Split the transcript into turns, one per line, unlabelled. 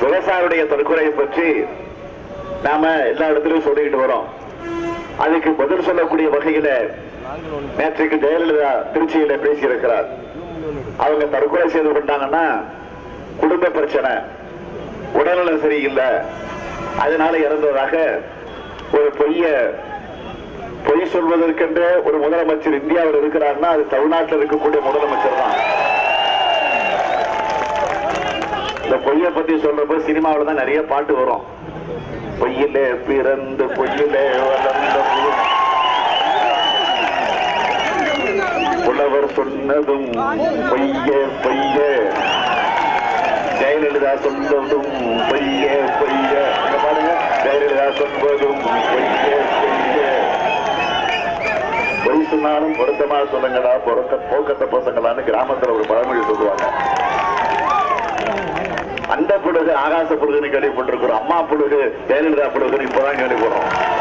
விவசாயியுடைய தற்கொலையை பற்றி நாம எல்லா இடத்திலும் சொல்லிக்கிட்டு வரோம் அதுக்கு பதில் சொல்லக்கூடிய வகையில நேற்றைக்கு ஜெயலலிதா திருச்சியில பேசியிருக்கிறார் அவங்க தற்கொலை செய்து கொண்டாங்கன்னா குடும்ப பிரச்சனை உடல்நலம் சரியில்லை அதனால இறந்ததாக ஒரு பொய்ய பொய் சொல்வதற்கென்ற ஒரு முதலமைச்சர் இந்தியாவில் இருக்கிறார்னா அது தமிழ்நாட்டில் இருக்கக்கூடிய முதலமைச்சர் தான் இந்த பொய்ய பத்தி சொல்றப்ப சினிமாவில் தான் நிறைய பாட்டு வரும் பொய்யிலே பிறந்து பொய்யிலே வளர்ந்த புது- புலவர் சொன்னதும் பொய்யே பொய்யே ஜெயலலிதா சொன்னதும் பொய்யே பொய்யே இங்க பாருங்க ஜெயலலிதா சொல்வதும் பொய்யே பொய்யே பொய் சொன்னாலும் பொருத்தமா சொல்லுங்கடா பொருத்த போக்கத்த பசங்களான்னு கிராமத்துல ஒரு பழமொழி சொல்லுவாங்க அந்த புழுகு ஆகாச புழுகுன்னு கேள்விப்பட்டிருக்கிறோம் அம்மா புழுகு ஜெயலலிதா புழுகுன்னு இப்பதான் கேள்விப்படுறோம்